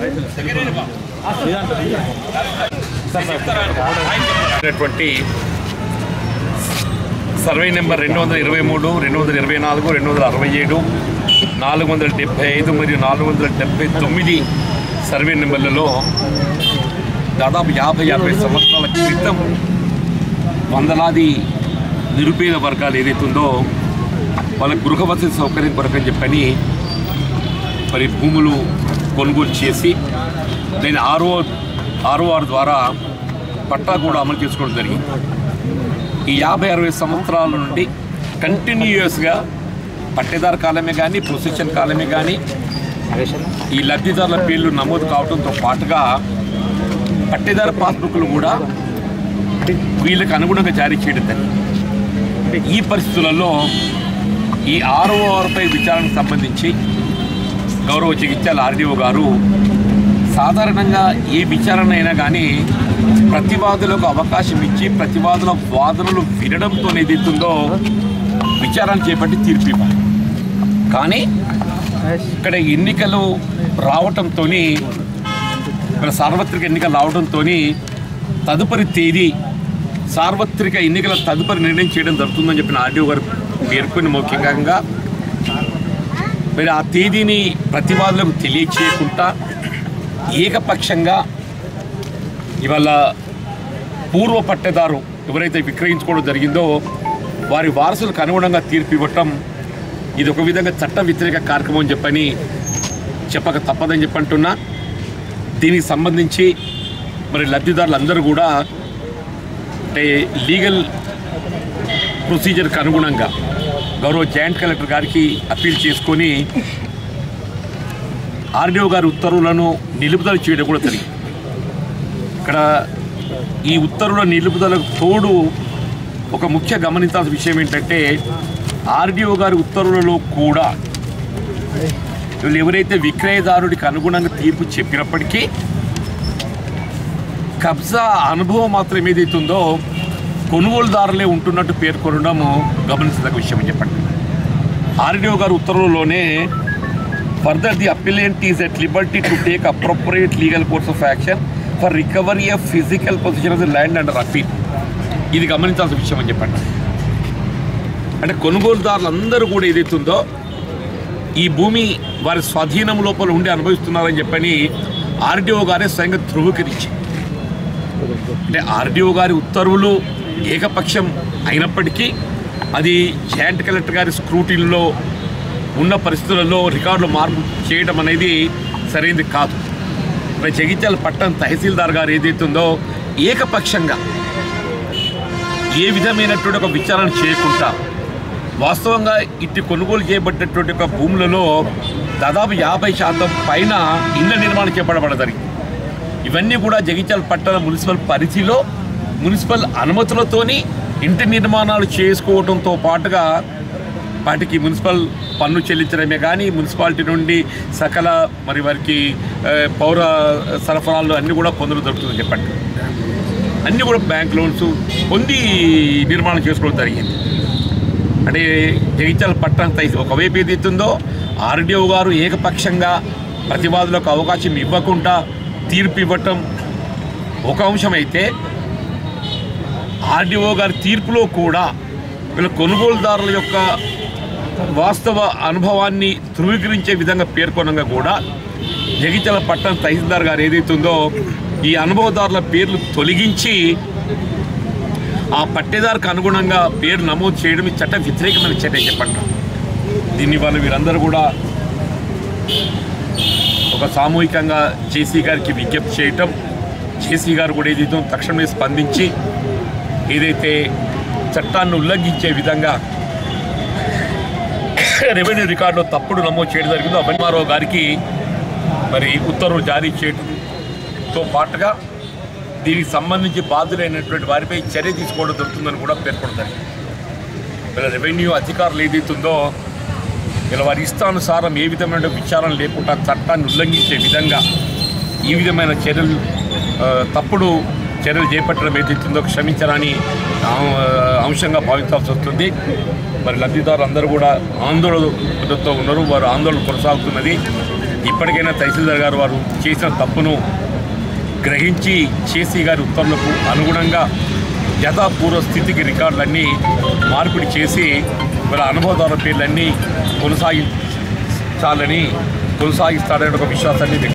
ఉన్నటువంటి survey number రెండు వందల ఇరవై మూడు రెండు వందల ఇరవై నాలుగు రెండు వందల అరవై ఏడు నాలుగు వందల డెబ్బై ఐదు మరియు నాలుగు వందల డెబ్బై తొమ్మిది సర్వే నెంబర్లలో దాదాపు యాభై యాభై సంవత్సరాల క్రితం వందలాది నిరుపేద వర్గాలు ఏదైతుందో వాళ్ళ గృహ వసతి సౌకర్యం కొరకని చెప్పని మరి భూములు కొనుగోలు చేసి దాన్ని ఆర్ఓ ఆర్ఓఆర్ ద్వారా పట్టా కూడా అమలు చేసుకోవడం జరిగింది ఈ యాభై అరవై సంవత్సరాల నుండి కంటిన్యూయస్గా పట్టేదారు కాలమే కానీ పొజిషన్ కాలమే కానీ ఈ లబ్ధిదారుల పేర్లు నమోదు కావడంతో పాటుగా పట్టేదారు పాస్బుక్లు కూడా వీళ్ళకి అనుగుణంగా జారీ చేయడం జరిగింది ఈ పరిస్థితులలో ఈ ఆర్ఓఆర్పై విచారణకు సంబంధించి గౌరవ చికిత్సల ఆర్డీఓ గారు సాధారణంగా ఏ విచారణ అయినా కానీ ప్రతివాదులకు అవకాశం ఇచ్చి ప్రతివాదుల వాదనలు వినడంతో ఏదైతుందో విచారణ చేపట్టి తీర్పు ఇవ్వాలి కానీ ఇక్కడ ఎన్నికలు రావటంతో ఇక్కడ సార్వత్రిక ఎన్నికలు రావడంతో తదుపరి తేదీ సార్వత్రిక ఎన్నికల తదుపరి నిర్ణయం చేయడం జరుగుతుందని చెప్పిన ఆర్డీఓ గారు పేర్కొని ముఖ్యంగా మరి ఆ తేదీని ప్రతివాదులకు తెలియచేయకుండా ఏకపక్షంగా ఇవాళ పూర్వ పట్టేదారు ఎవరైతే విక్రయించుకోవడం జరిగిందో వారి వారసులకు అనుగుణంగా తీర్పు ఇవ్వటం ఇది ఒక విధంగా చట్ట వ్యతిరేక కార్యక్రమం అని చెప్పని చెప్పక తప్పదని చెప్పంటున్నా దీనికి సంబంధించి మరి లబ్ధిదారులందరూ కూడా అంటే లీగల్ ప్రొసీజర్కి అనుగుణంగా గౌరవ జాయింట్ కలెక్టర్ గారికి అప్పీల్ చేసుకొని ఆర్డీఓ గారి ఉత్తర్వులను నిలుపుదల చేయడం కూడా జరిగింది ఇక్కడ ఈ ఉత్తర్వుల నిలుపుదలకు తోడు ఒక ముఖ్య గమనించాల్సిన విషయం ఏంటంటే ఆర్డీఓ గారి ఉత్తర్వులలో కూడా వీళ్ళు ఎవరైతే విక్రయదారుడికి అనుగుణంగా తీర్పు చెప్పినప్పటికీ కబ్జా అనుభవం మాత్రం ఏదైతుందో కొనుగోలుదారులే ఉంటున్నట్టు పేర్కొనడము గమనించదగ్గ విషయం అని చెప్పండి ఆర్డీఓ గారి ఉత్తర్వుల్లోనే further the appellant is at liberty to take appropriate legal course of action for recovery of physical possession of the land under appeal ఇది గమనించాల్సిన విషయం అని చెప్పండి అంటే కొనుగోలుదారులందరూ కూడా ఏదైతుందో ఈ భూమి వారి స్వాధీనం లోపల ఉండి అనుభవిస్తున్నారని చెప్పని ఆర్డీఓ గారే స్వయంగా ధృవీకరించి అంటే ఆర్డీఓ గారి ఉత్తర్వులు ఏకపక్షం అయినప్పటికీ అది జాయింట్ కలెక్టర్ గారి స్క్రూటీలో ఉన్న పరిస్థితులలో రికార్డులు మార్పు చేయడం అనేది సరైనది కాదు మరి జగిత్యాల పట్టణ తహసీల్దార్ గారు ఏదైతుందో ఏకపక్షంగా ఏ విధమైనటువంటి ఒక విచారణ చేయకుండా వాస్తవంగా ఇట్టి కొనుగోలు చేయబడ్డటువంటి ఒక భూములలో దాదాపు యాభై శాతం పైన ఇళ్ల నిర్మాణం చేపట్టబడదని ఇవన్నీ కూడా జగిత్యాల పట్టణ మున్సిపల్ పరిధిలో మున్సిపల్ అనుమతులతోని ఇంటి నిర్మాణాలు చేసుకోవడంతో పాటుగా వాటికి మున్సిపల్ పన్ను చెల్లించడమే కానీ మున్సిపాలిటీ నుండి సకల మరి వారికి ఆ, పౌర సరఫరాలు అన్నీ కూడా పొందడం జరుగుతుందని చెప్పండి అన్నీ కూడా బ్యాంక్ లోన్స్ పొంది నిర్మాణం చేసుకోవడం జరిగింది అంటే జగిత్యాల పట్టణం తై- ఒకవైపు ఏదైతుందో ఆర్డీఓ గారు ఏకపక్షంగా ప్రతివాదులకు అవకాశం ఇవ్వకుండా తీర్పు ఇవ్వటం ఒక అంశం అయితే ఆర్డీఓ గారి తీర్పులో కూడా వీళ్ళ కొనుగోలుదారుల యొక్క వాస్తవ అనుభవాన్ని ధృవీకరించే విధంగా పేర్కొనగా కూడా జగిత్యాల పట్టణ తహసీల్దార్ గారు ఏదైతుందో ఈ అనుభవదారుల పేర్లు తొలగించి ఆ పట్టేదారుకు అనుగుణంగా పేరు నమోదు చేయడం ఈ చట్ట వ్యతిరేకమైన చర్య చెప్పండి దీన్ని వాళ్ళు వీరందరూ కూడా ఒక సామూహికంగా జేసీ గారికి విజ్ఞప్తి చేయటం జేసీ గారు కూడా ఏదైతే తక్షణమే స్పందించి ఏదైతే చట్టాన్ని ఉల్లంఘించే విధంగా రెవెన్యూ రికార్డులో తప్పుడు నమోదు చేయడం జరిగిందో అభిమారావు గారికి మరి ఉత్తర్వులు జారీ చేయడంతో పాటుగా దీనికి సంబంధించి బాధ్యులైనటువంటి వారిపై చర్య తీసుకోవడం జరుగుతుందని కూడా పేర్కొడతారు వీళ్ళ రెవెన్యూ అధికారులు ఏదైతుందో ఇలా వారి ఇష్టానుసారం ఏ విధమైన విచారణ లేకుండా చట్టాన్ని ఉల్లంఘించే విధంగా ఈ విధమైన చర్యలు ఆ, తప్పుడు చర్యలు చేపట్టడం ఏదైతుందో క్షమించరాని ఆ, అంశంగా భావించాల్సి వస్తుంది మరి లబ్ధిదారులు అందరూ కూడా ఆందోళనతో ఉన్నారు వారు ఆందోళన కొనసాగుతున్నది ఇప్పటికైనా తహసీల్దార్ గారు వారు చేసిన తప్పును గ్రహించి చేసి గారి ఉత్తర్వులకు అనుగుణంగా యథాపూర్వ స్థితికి రికార్డులన్నీ మార్పిడి చేసి వాళ్ళ అనుభవదారుల పేర్లన్నీ కొనసాగించాలని కొనసాగిస్తాడనే ఒక విశ్వాసాన్ని వ్యక్తం